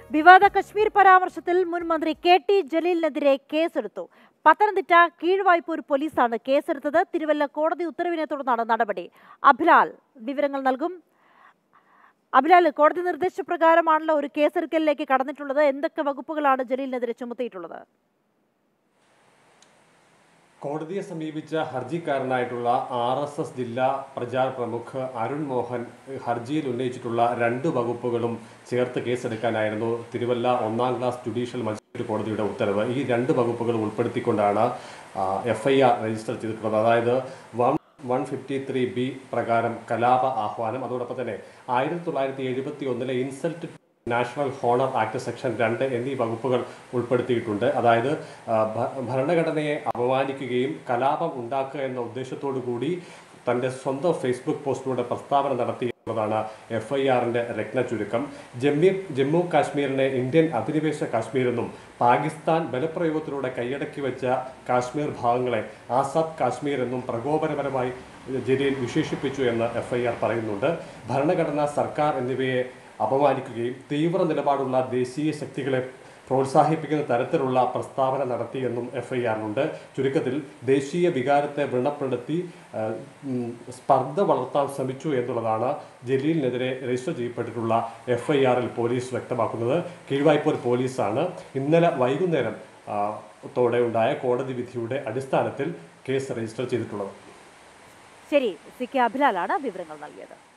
വിവാദ കശ്മീർ പരാമർശത്തിൽ മുൻ മന്ത്രി കെ ടി ജലീലിനെതിരെ കേസെടുത്തു പത്തനംതിട്ട കീഴ്വായ്പൂർ പോലീസാണ് കേസെടുത്തത് തിരുവല്ല കോടതി ഉത്തരവിനെ തുടർന്നാണ് നടപടി അഭിലാൽ വിവരങ്ങൾ നൽകും അഭിലാൽ കോടതി നിർദ്ദേശപ്രകാരമാണല്ലോ ഒരു കേസെടുക്കലിലേക്ക് കടന്നിട്ടുള്ളത് എന്തൊക്കെ വകുപ്പുകളാണ് ജലീലിനെതിരെ ചുമത്തിയിട്ടുള്ളത് കോടതിയെ സമീപിച്ച ഹർജിക്കാരനായിട്ടുള്ള ആർ എസ് എസ് ജില്ലാ പ്രചാർ പ്രമുഖ് അരുൺ മോഹൻ ഹർജിയിൽ ഉന്നയിച്ചിട്ടുള്ള രണ്ട് വകുപ്പുകളും ചേർത്ത് കേസെടുക്കാനായിരുന്നു തിരുവല്ല ഒന്നാം ക്ലാസ് ജുഡീഷ്യൽ മജിസ്ട്രേറ്റ് കോടതിയുടെ ഉത്തരവ് ഈ രണ്ട് വകുപ്പുകൾ ഉൾപ്പെടുത്തിക്കൊണ്ടാണ് എഫ് ഐ ആർ രജിസ്റ്റർ ചെയ്തിട്ടുള്ളത് അതായത് one one fifty three B പ്രകാരം കലാപ ആഹ്വാനം അതോടൊപ്പം തന്നെ ആയിരത്തി തൊള്ളായിരത്തി എഴുപത്തി ഒന്നിലെ insult national honour act section രണ്ട് എന്നീ വകുപ്പുകൾ ഉൾപ്പെടുത്തിയിട്ടുണ്ട് അതായത് ആ, ഭ- ഭരണഘടനയെ അപമാനിക്കുകയും കലാപം ഉണ്ടാക്കുക എന്ന ഉദ്ദേശത്തോടു കൂടി തൻ്റെ സ്വന്തം ഫേസ്ബുക്ക് പോസ്റ്റിലൂടെ പ്രസ്താവന നടത്തി എന്നുള്ളതാണ് എഫ് ഐ ആറിൻ്റെ രത്ന ചുരുക്കം ജമ്മി ജമ്മു കാശ്മീരിനെ ഇന്ത്യൻ അധിനിവേശ കാശ്മീരെന്നും പാകിസ്ഥാൻ ബലപ്രയോഗത്തിലൂടെ കൈയടക്കി വെച്ച കാശ്മീർ ഭാഗങ്ങളെ ആസാദ് കാശ്മീർ എന്നും പ്രകോപനപരമായി ജലീൽ വിശേഷിപ്പിച്ചു എന്ന് എഫ് ഐ ആർ പറയുന്നുണ്ട് ഭരണഘടന സർക്കാർ എന്നിവയെ അപമാനിക്കുകയും തീവ്ര നിലപാടുള്ള ദേശീയ ശക്തികളെ പ്രോത്സാഹിപ്പിക്കുന്ന തരത്തിലുള്ള പ്രസ്താവന നടത്തിയെന്നും എഫ് ഐ ആറിനുണ്ട് ചുരുക്കത്തിൽ ദേശീയ വികാരത്തെ വ്രണപ്പെടുത്തി ആ, ഉം, സ്പർദ്ധ വളർത്താൻ ശ്രമിച്ചു എന്നുള്ളതാണ് ജലീലിനെതിരെ രജിസ്റ്റർ ചെയ്യപ്പെട്ടിട്ടുള്ള എഫ് ഐ ആറിൽ പോലീസ് വ്യക്തമാക്കുന്നത് കീഴ്വായ്പൂർ പോലീസാണ് ഇന്നലെ വൈകുന്നേരം ആ, ത്തോടെ ഉണ്ടായ കോടതി വിധിയുടെ അടിസ്ഥാനത്തിൽ കേസ് രജിസ്റ്റർ ചെയ്തിട്ടുള്ളത് ശരി സി കെ അഭിലാലാണ് വിവരങ്ങൾ നൽകിയത്